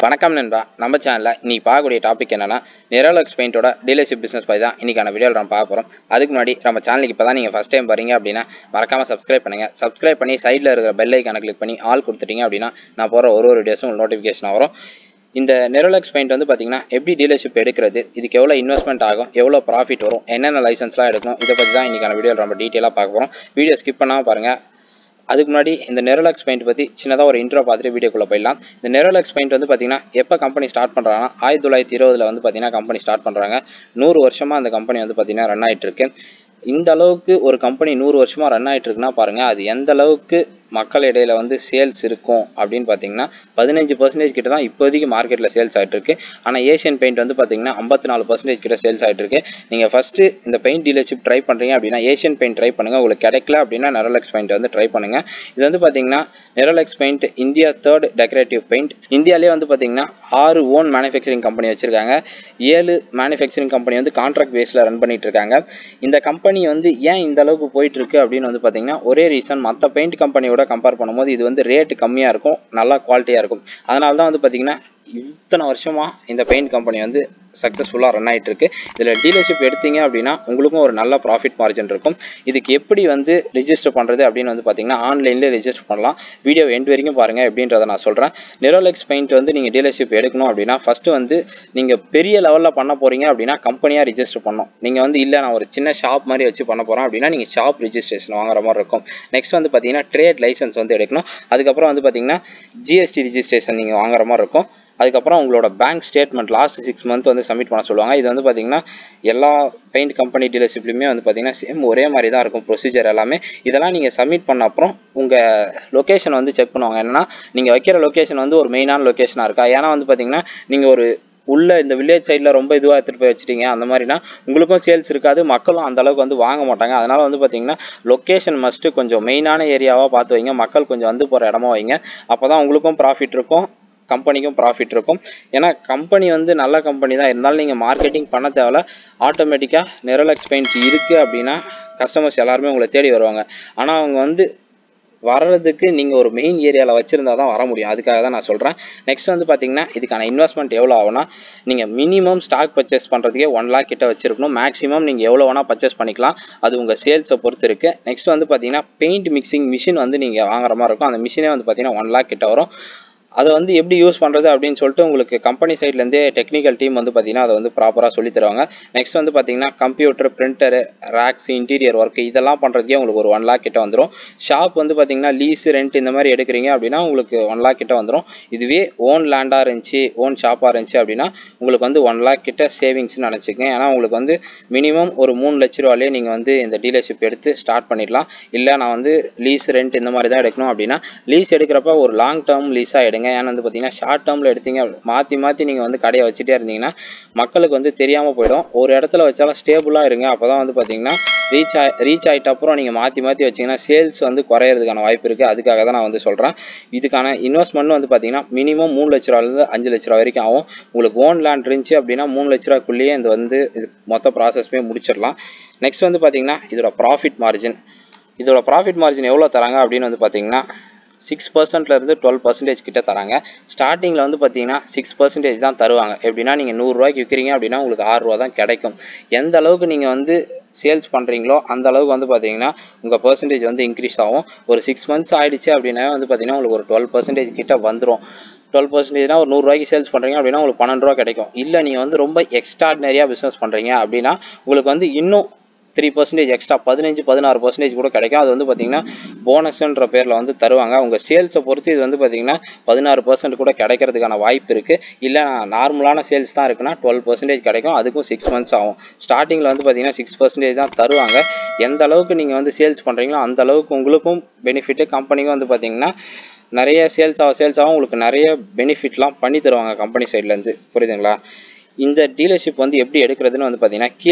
வணக்கம் நண்பா நம்ம சேனலில் இன்னைக்கு பார்க்கக்கூடிய டாபிக் என்னன்னா நிரோலக்ஸ் பெயிண்டோட டீலர்ஷிப் பிஸ்னஸ் பற்றி தான் இன்னைக்கான வீடியோவில் நம்ம பார்க்க போகிறோம் அதுக்கு முன்னாடி நம்ம சேனலுக்கு இப்போ தான் நீங்கள் ஃபஸ்ட் டைம் வரீங்க அப்படின்னா மறக்காமல் சப்ஸ்கிரைப் பண்ணுங்கள் சப்ஸ்கிரைப் பண்ணி சைடில் இருக்கிற பெல் ஐக்கானை கிளிக் பண்ணி ஆல் கொடுத்துட்டீங்க அப்படின்னா நான் போகிற ஒரு ஒரு வீடியோஸும் உங்களுக்கு நோட்டிஃபிகேஷன் வரும் இந்த நெரோலக்ஸ் பெயிண்ட் வந்து பார்த்தீங்கன்னா எப்படி டீலர்ஷிப் எடுக்கிறது இதுக்கு எவ்வளோ இன்வெஸ்ட்மெண்ட் ஆகும் எவ்வளோ ப்ராஃபிட் வரும் என்னென்ன லைசன்ஸ்லாம் எடுக்கணும் இதை பற்றி தான் இன்றைக்கான வீடியோவில் நம்ம டீட்டெயிலாக பார்க்க போகிறோம் வீடியோ ஸ்கிப் பண்ணாமல் பாருங்கள் அதுக்கு முன்னாடி இந்த நெரோலாக்ஸ் பெயிண்ட் பற்றி சின்னதாக ஒரு இன்ட்ரோ பார்த்துட்டு வீடியோக்குள்ளே போயிடலாம் இந்த நெரோலாக்ஸ் பெயிண்ட் வந்து பார்த்தீங்கன்னா எப்போ கம்பெனி ஸ்டார்ட் பண்ணுறாங்கன்னா ஆயிரத்தி தொள்ளாயிரத்தி இருபதுல வந்து பார்த்தீங்கன்னா கம்பெனி ஸ்டார்ட் பண்ணுறாங்க நூறு வருஷமாக அந்த கம்பெனி வந்து பார்த்தீங்கன்னா ரன் ஆகிட்டு இருக்கு இந்த அளவுக்கு ஒரு கம்பெனி நூறு வருஷமாக ரன் ஆகிட்டு இருக்குன்னா பாருங்கள் அது எந்த அளவுக்கு மக்கள் இடையில வந்து சேல்ஸ் இருக்கும் அப்படின்னு பார்த்தீங்கன்னா பதினஞ்சு பர்சன்டேஜ் கிட்ட தான் இப்போதைக்கு மார்க்கெட்டில் சேல்ஸ் ஆகிட்டு இருக்கு ஆனால் ஏஷியன் பெயிண்ட் வந்து பார்த்தீங்கன்னா ஐம்பத்தி நாலு பர்சன்டேஜ் கிட்ட சேல்ஸ் ஆகிட்டு இருக்கு நீங்கள் ஃபஸ்ட்டு இந்த பெயிண்ட் டீலர்ஷிப் ட்ரை பண்ணுறீங்க அப்படின்னா ஏஷியன் பெயிண்ட் ட்ரை பண்ணுங்கள் உங்களுக்கு கிடைக்கல அப்படின்னா நெரோலெக்ஸ் பெயிண்ட் வந்து ட்ரை பண்ணுங்கள் இது வந்து பார்த்தீங்கன்னா Nerolac paint India third decorative paint இந்தியாவிலே வந்து பார்த்தீங்கன்னா ஆறு ஓன் மேனுஃபேக்சரிங் கம்பெனி வச்சுருக்காங்க ஏழு மேனுஃபேக்சரிங் கம்பெனி வந்து கான்ட்ராக்ட் பேஸில் ரன் பண்ணிட்டு இருக்காங்க இந்த கம்பெனி வந்து ஏன் இந்த அளவுக்கு போயிட்டு இருக்கு அப்படின்னு வந்து பார்த்தீங்கன்னா ஒரே ரீசன் மற்ற பெயிண்ட் கம்பெனியோட கம்பேர் பண்ணும்போது இது வந்து ரேட்டு கம்மியாக இருக்கும் நல்லா குவாலிட்டியாக இருக்கும் அதனால தான் வந்து பார்த்தீங்கன்னா இத்தனை வருஷமாக இந்த பெயிண்ட் கம்பெனி வந்து சக்ஸஸ்ஃபுல்லாக ரன் ஆகிட்டு இருக்கு இதில் டீலர்ஷிப் எடுத்தீங்க அப்படின்னா உங்களுக்கும் ஒரு நல்ல ப்ராஃபிட் மார்ஜின் இருக்கும் இதுக்கு எப்படி வந்து ரிஜிஸ்டர் பண்ணுறது அப்படின்னு வந்து பார்த்தீங்கன்னா ஆன்லைன்லேயே ரிஜிஸ்டர் பண்ணலாம் வீடியோ எண்ட் வரைக்கும் பாருங்கள் எப்படின்றத நான் சொல்கிறேன் நிரோலெக்ஸ் பெயிண்ட் வந்து நீங்கள் டீலர்ஷிப் எடுக்கணும் அப்படின்னா ஃபஸ்ட்டு வந்து நீங்கள் பெரிய லெவலில் பண்ண போகிறீங்க அப்படின்னா கம்பெனியாக ரிஜிஸ்டர் பண்ணணும் நீங்கள் வந்து இல்லை நான் ஒரு சின்ன ஷாப் மாதிரி வச்சு பண்ண போகிறோம் அப்படின்னா நீங்கள் ஷாப் ரிஜிஸ்ட்ரேஷன் வாங்குற மாதிரி இருக்கும் நெக்ஸ்ட் வந்து பார்த்தீங்கன்னா ட்ரேட் லைசன்ஸ் வந்து எடுக்கணும் அதுக்கப்புறம் வந்து பார்த்தீங்கன்னா ஜிஎஸ்டி ரிஜிஸ்ட்ரேஷன் நீங்கள் வாங்குற மாதிரி இருக்கும் அதுக்கப்புறம் உங்களோட bank statement last six month வந்து சப்மிட் பண்ண சொல்லுவாங்க இது வந்து பார்த்தீங்கன்னா எல்லா பெயிண்ட் கம்பெனி டீலர்ஷிப்லையுமே வந்து பார்த்தீங்கன்னா சேம் ஒரே மாதிரி தான் இருக்கும் ப்ரொசீஜர் எல்லாமே இதெல்லாம் நீங்கள் சப்மிட் பண்ண அப்புறம் உங்கள் லொக்கேஷன் வந்து செக் பண்ணுவாங்க என்னன்னா நீங்கள் வைக்கிற லொக்கேஷன் வந்து ஒரு மெயினான லொக்கேஷனாக இருக்கா ஏன்னா வந்து பார்த்தீங்கன்னா நீங்கள் ஒரு உள்ள இந்த வில்லேஜ் சைடில் ரொம்ப இதுவாக எடுத்துகிட்டு போய் வச்சுட்டீங்க அந்த மாதிரினா உங்களுக்கும் சேல்ஸ் இருக்காது மக்களும் அந்த அளவுக்கு வந்து வாங்க மாட்டாங்க அதனால் வந்து பார்த்தீங்கன்னா லொக்கேஷன் மஸ்ட்டு கொஞ்சம் மெயினான ஏரியாவாக பார்த்து வைங்க மக்கள் கொஞ்சம் வந்து போகிற இடமா வைங்க அப்போ தான் உங்களுக்கும் ப்ராஃபிட் இருக்கும் கம்பெனிக்கும் ப்ராஃபிட் இருக்கும் ஏன்னா கம்பெனி வந்து நல்ல கம்பெனி தான் இருந்தாலும் நீங்கள் மார்க்கெட்டிங் பண்ண தேவையில்ல ஆட்டோமேட்டிக்காக நெரலக்ஸ் பெயிண்ட் இருக்குது அப்படின்னா கஸ்டமர்ஸ் எல்லாருமே உங்களை தேடி வருவாங்க ஆனால் அவங்க வந்து வர்றதுக்கு நீங்கள் ஒரு மெயின் ஏரியாவில் வச்சுருந்தா தான் வர முடியும் அதுக்காக தான் நான் சொல்கிறேன் நெக்ஸ்ட் வந்து பார்த்தீங்கன்னா இதுக்கான இன்வெஸ்ட்மெண்ட் எவ்வளோ ஆகும்னா நீங்கள் மினிமம் ஸ்டாக் பர்ச்சேஸ் பண்ணுறதுக்கே ஒன் லேக் கிட்ட வச்சிருக்கணும் மேக்ஸிமம் நீங்கள் எவ்வளோ வேணால் பர்ச்சேஸ் பண்ணிக்கலாம் அது உங்கள் சேல்ஸை பொறுத்து இருக்குது நெக்ஸ்ட் வந்து பார்த்தீங்கன்னா பெயிண்ட் மிக்சிங் மிஷின் வந்து நீங்கள் வாங்குற மாதிரி இருக்கும் அந்த மிஷினே வந்து பார்த்தீங்கன்னா ஒன் லேக் கிட்ட வரும் அதை வந்து எப்படி யூஸ் பண்ணுறது அப்படின்னு சொல்லிட்டு உங்களுக்கு கம்பெனி சைட்லேருந்தே டெக்னிக்கல் டீம் வந்து பார்த்தீங்கன்னா அதை வந்து ப்ராப்பராக சொல்லி தருவாங்க நெக்ஸ்ட் வந்து பார்த்தீங்கன்னா computer printer racks interior work இதெல்லாம் பண்ணுறதுக்கே உங்களுக்கு ஒரு ஒன் லேக் கிட்ட வந்துடும் ஷாப் வந்து பார்த்தீங்கன்னா லீஸ் ரெண்ட் இந்த மாதிரி எடுக்கிறீங்க அப்படின்னா உங்களுக்கு ஒன் லேக் கிட்ட வந்துடும் இதுவே ஓன் லேண்டாக இருந்துச்சு ஓன் ஷாப்பாக இருந்துச்சு அப்படின்னா உங்களுக்கு வந்து ஒன் லேக் கிட்ட சேவிங்ஸ்னு நினச்சிக்கங்க ஏன்னா உங்களுக்கு வந்து மினிமம் ஒரு மூணு லட்ச ரூபாலே நீங்கள் வந்து இந்த டீலர்ஷிப் எடுத்து ஸ்டார்ட் பண்ணிடலாம் இல்லை நான் வந்து லீஸ் ரெண்ட் இந்த மாதிரி தான் எடுக்கணும் அப்படின்னா லீஸ் எடுக்கிறப்ப ஒரு லாங் டேர்ம் லீஸாக எடுங்க ஏன்னா வந்து பார்த்தீங்கன்னா ஷார்ட் டேர்மில் எடுத்தீங்க மாற்றி மாற்றி நீங்கள் வந்து கடையை வச்சுட்டே இருந்தீங்கன்னா மக்களுக்கு வந்து தெரியாமல் போயிடும் ஒரு இடத்துல வச்சாலும் ஸ்டேபிளாக இருங்க அப்போ தான் வந்து பார்த்தீங்கன்னா ரீச் ஆ ரீச் ஆகிட்ட அப்புறம் நீங்கள் மாற்றி மாற்றி வச்சிங்கன்னா சேல்ஸ் வந்து குறையிறதுக்கான வாய்ப்பு இருக்குது அதுக்காக தான் நான் வந்து சொல்கிறேன் இதுக்கான இன்வெஸ்ட்மெண்ட் வந்து பார்த்தீங்கன்னா மினிமம் மூணு லட்ச ரூபாலேருந்து அஞ்சு லட்ச ரூபா வரைக்கும் ஆகும் உங்களுக்கு ஓன் லேண்ட் இருந்துச்சு அப்படின்னா மூணு லட்ச ரூபாக்குள்ளேயே இந்த வந்து இது மொத்த ப்ராசஸ்மே முடிச்சிடலாம் நெக்ஸ்ட் வந்து பார்த்தீங்கன்னா இதோட ப்ராஃபிட் மார்ஜின் இதோட ப்ராஃபிட் மார்ஜின் எவ்வளோ தராங்க அப்படின்னு வந்து பார்த்தீங்கன்னா சிக்ஸ் பர்சன்ட்லேருந்து டுவெல் பர்சன்டேஜ் கிட்ட தராங்க ஸ்டார்டிங்கில் வந்து பார்த்தீங்கன்னா சிக்ஸ் பர்சன்டேஜ் தான் தருவாங்க எப்படின்னா நீங்கள் நூறுரூவாய்க்கு விற்கிறீங்க அப்படின்னா உங்களுக்கு ஆறுரூவா தான் கிடைக்கும் எந்த அளவுக்கு நீங்கள் வந்து சேல்ஸ் பண்ணுறீங்களோ அந்த அளவுக்கு வந்து பார்த்தீங்கன்னா உங்கள் பர்சன்டேஜ் வந்து இன்க்ரீஸ் ஆகும் ஒரு சிக்ஸ் மந்த்ஸ் ஆகிடுச்சு அப்படின்னா வந்து பார்த்தீங்கன்னா உங்களுக்கு ஒரு டுவெல் பர்சன்டேஜ் கிட்ட வந்துடும் டுவெல் பர்சன்டேஜ்னா ஒரு நூறுரூவாய்க்கு சேல்ஸ் பண்ணுறீங்க அப்படின்னா உங்களுக்கு பன்னெண்டு ரூபா கிடைக்கும் இல்லை நீங்கள் வந்து ரொம்ப எக்ஸ்ட்ராடினரியாக பிஸ்னஸ் பண்ணுறீங்க அப்படின்னா உங்களுக்கு வந்து இன்னும் த்ரீ பர்சன்டேஜ் எக்ஸ்ட்ரா பதினஞ்சு பதினாறு பர்சன்டேஜ் கூட கிடைக்கும் அது வந்து பார்த்தீங்கன்னா போனஸ்ன்ற பேரில் வந்து தருவாங்க உங்கள் சேல்ஸை பொறுத்து இது வந்து பார்த்தீங்கன்னா பதினாறு பர்சன்ட் கூட கிடைக்கிறதுக்கான வாய்ப்பு இருக்குது இல்லை நார்மலான சேல்ஸ் தான் இருக்குன்னா டுவெல் பர்சன்டேஜ் கிடைக்கும் அதுக்கும் சிக்ஸ் மந்த்ஸ் ஆகும் ஸ்டார்டிங்கில் வந்து பார்த்தீங்கன்னா சிக்ஸ் பர்சன்டேஜ் தான் தருவாங்க எந்த அளவுக்கு நீங்கள் வந்து சேல்ஸ் பண்ணுறீங்களோ அந்த அளவுக்கு உங்களுக்கும் பெனிஃபிட்டு கம்பெனிக்கும் வந்து பார்த்தீங்கன்னா நிறைய சேல்ஸ் ஆகும் சேல்ஸ் ஆகும் உங்களுக்கு நிறைய பெனிஃபிட்லாம் பண்ணி தருவாங்க கம்பெனி சைட்லேருந்து புரியுதுங்களா இந்த டீலர்ஷிப் வந்து எப்படி எடுக்கிறதுன்னு வந்து பார்த்தீங்கன்னா கீழே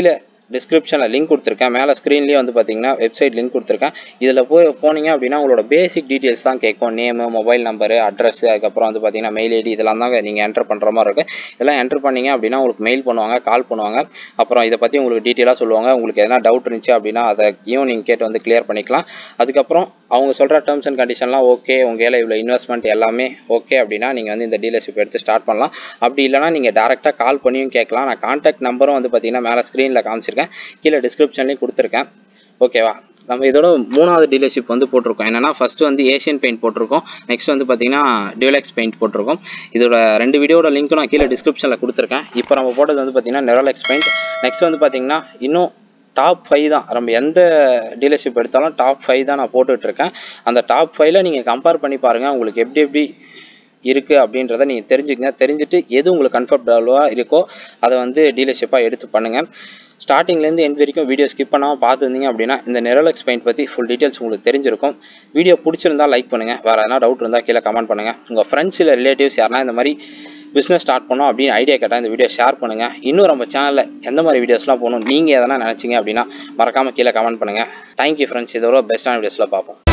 டிஸ்கிரிப்ஷனில் லிங்க் கொடுத்துருக்கேன் மேலே ஸ்க்ரீன்லேயே வந்து பார்த்தீங்கன்னா வெப்சைட் லிங்க் கொடுத்துருக்கேன் இதில் போய் போனீங்க அப்படின்னா உங்களோட பேசிக் டீட்டெயில்ஸ் தான் கேட்கும் நேமு மொபைல் நம்பரு அட்ரஸ் அதுக்கப்புறம் வந்து பார்த்தீங்கன்னா மெயில் ஐடி இதெல்லாம் தான் நீங்கள் என்டர் பண்ணுற மாதிரி இருக்குது இதெல்லாம் என்டர் பண்ணீங்க அப்படின்னா உங்களுக்கு மெயில் பண்ணுவாங்க கால் பண்ணுவாங்க அப்புறம் இதை பற்றி உங்களுக்கு டீட்டெயிலாக சொல்லுவாங்க உங்களுக்கு எதனா டவுட் இருந்துச்சு அப்படின்னா அதையும் நீங்கள் கேட்டு வந்து கிளியர் பண்ணிக்கலாம் அதுக்கப்புறம் அவங்க சொல்கிற டேர்ம்ஸ் அண்ட் கண்டிஷன்லாம் ஓகே உங்கள் இவ்வளோ இன்வெஸ்ட்மெண்ட் எல்லாமே ஓகே அப்படின்னா நீங்கள் வந்து இந்த டீலர்ஷிப் எடுத்து ஸ்டார்ட் பண்ணலாம் அப்படி இல்லைனா நீங்கள் டேரெக்டாக கால் பண்ணியும் கேட்கலாம் நான் கான்டாக்ட் நம்பரும் வந்து பார்த்தீங்கன்னா மேலே ஸ்க்ரீனில் காமிச்சிருக்கேன் கீழே டிஸ்கிரிப்ஷன்லேயும் கொடுத்துருக்கேன் ஓகேவா நம்ம இதோட மூணாவது டீலர்ஷிப் வந்து போட்டிருக்கோம் என்னன்னா ஃபர்ஸ்ட் வந்து ஏஷியன் பெயிண்ட் போட்டிருக்கோம் நெக்ஸ்ட் வந்து பார்த்தீங்கன்னா டியூலெக்ஸ் பெயிண்ட் போட்டிருக்கோம் இதோட ரெண்டு வீடியோட லிங்க்கும் நான் கீழே டிஸ்கிரிப்ஷனில் கொடுத்துருக்கேன் இப்போ நம்ம போட்டது வந்து பார்த்தீங்கன்னா நெரோலெக்ஸ் பெயிண்ட் நெக்ஸ்ட் வந்து பார்த்தீங்கன்னா இன்னும் டாப் ஃபைவ் தான் நம்ம எந்த டீலர்ஷிப் எடுத்தாலும் டாப் ஃபைவ் தான் நான் போட்டுட்ருக்கேன் அந்த டாப் ஃபைவ்ல நீங்கள் கம்பேர் பண்ணி பாருங்கள் உங்களுக்கு எப்படி எப்படி இருக்குது அப்படின்றத நீங்கள் தெரிஞ்சுக்கங்க தெரிஞ்சுட்டு எது உங்களுக்கு கம்ஃபர்டபுளாக இருக்கோ அதை வந்து டீலர்ஷிப்பாக எடுத்து பண்ணுங்கள் ஸ்டார்டிங்லேருந்து எண்ட் வரைக்கும் வீடியோ ஸ்கிப் பண்ணாமல் பார்த்துருந்தீங்க அப்படின்னா இந்த நெரலக்ஸ் பெயிண்ட் பற்றி ஃபுல் டீட்டெயில்ஸ் உங்களுக்கு தெரிஞ்சிருக்கும் வீடியோ பிடிச்சிருந்தா லைக் பண்ணுங்கள் வேறு எதனா டவுட் இருந்தால் கீழே கமெண்ட் பண்ணுங்கள் உங்கள் ஃப்ரெண்ட்ஸ் இல்லை ரிலேட்டிவ்ஸ் யாருனா இந்த மாதிரி பிஸ்னஸ் ஸ்டார்ட் பண்ணோம் அப்படின்னு ஐடியா கேட்டால் இந்த வீடியோ ஷேர் பண்ணுங்கள் இன்னும் நம்ம சேனலில் எந்த மாதிரி வீடியோஸ்லாம் போகணும் நீங்கள் எதனா நினச்சிங்க அப்படின்னா மறக்காமல் கீழே கமெண்ட் பண்ணுங்கள் தேங்க்யூ ஃப்ரெண்ட்ஸ் இதோட பெஸ்ட்டான வீடியோஸில் பார்ப்போம்